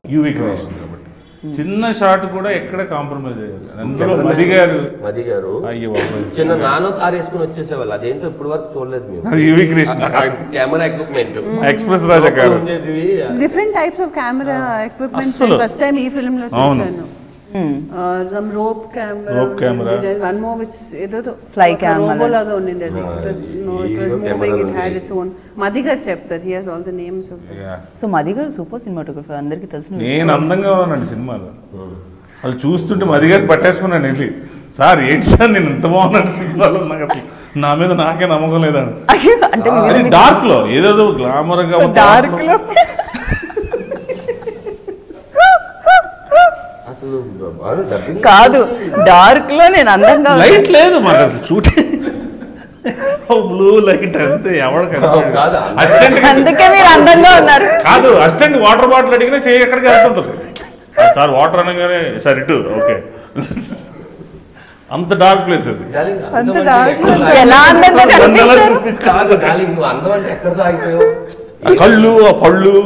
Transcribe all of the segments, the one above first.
UV creation కాబట్టి చిన్న shot కూడా ఎక్కడ కాంప్రమైజ్ అయ్యేది అందులో మది గారు మది గారు అయ్యో బాబోయ్. చిన్న నానో కార్ వేసుకుని వచ్చేసేవాళ్ళు అదేంటో ఇప్పుడు వరకు చూడలేదు మేము అది UV creation camera equipment express Raja గారు ఉండేది different types of camera equipment అస్సలు. ఫస్ట్ టైం ఈ ఫిల్మ్ లో అవును. చూసాను some rope camera Rope camera. One more which ఏదో Fly camera. రోబో లాగా ఉండింది అది Ah, it was no it ఏదో was moving camera it had ఉంది. ఇట్స్ ఓన్ మది గారు చెప్తారు he has all the names of Yeah. So Madhi గారు super cinematographer అందరికీ తెలిసిన నేను అందంగా ఉన్నానండి సినిమాలో వాళ్ళు చూస్తుంటే మది గారు పట్టేసుకున్నాను వెళ్ళి సార్ ఏంటి సార్ నేను ఇంత బాగున్నాను సినిమాలో నాకు అసలు నా మీద నాకే నమ్మకం లేదండి అయ్యో, అంటే మీ మీద అది మీకు- డార్క్ లో ఏదేదో గ్లామర్ గా డార్క్ లో అసలు బాగా డబ్బింగ్ కాదు డార్క్ లో నేను అందంగా ఉన్నా. లైట్ లేదు మాకు అసలు షూటింగ్ బ్లూ లైట్ అంతే ఎవరు కాదు. అసిస్టెంట్ అందుకే మీరు అందంగా ఉన్నారు కాదు అసిస్టెంట్ వాటర్ బాటిల్ అడిగినా చేయి ఎక్కడికి వెళ్తుంటుంది ఆ, సార్ వాటర్ అనగానే సార్ ఇటు ఓకే అంత డార్క్ ప్లేస్ అది డార్లింగ్, అంత అందం అంటే dark ఎక్కడ లో దాగి- ఎలా అందంగా నన్ను ఎలా కనిపించారు చూపించు? కాదు డార్లింగ్ నువ్వు అందం అంటే ఎక్కడ తాగిపోయావు ఆ కళ్ళు ఆ పళ్ళు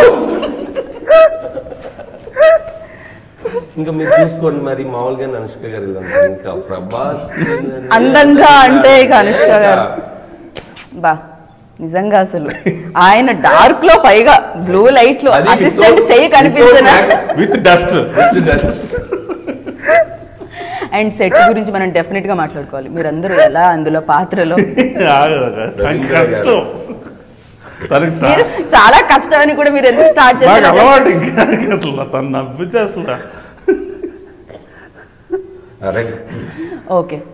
ఇంకా మీరు చూసుకోండి మరి మామూలుగా అనుష్క గారు ఇలా ఉన్నారు. ఇంకా ప్రభాస్ అందంగా అంటే ఇక అనుష్క గారు. బా నిజంగా అసలు ఆయన డార్క్ లో పైగా బ్లూ లైట్ లో అది అసిస్టెంట్ without- చెయ్యి కనిపించిన without with dust and set గురించి మనం డెఫినెట్ గా మాట్లాడుకోవాలి మీరందరూ ఎలా అందులో పాత్రలో కష్టం తనకి సా- మీరు చాలా కష్టం అని కూడా మీరు ఎందుకు స్టార్ట్ నాకు చేశారు అలవాటు ఇంకా అసలు తను నవ్వితే అసలు అరే ఓకే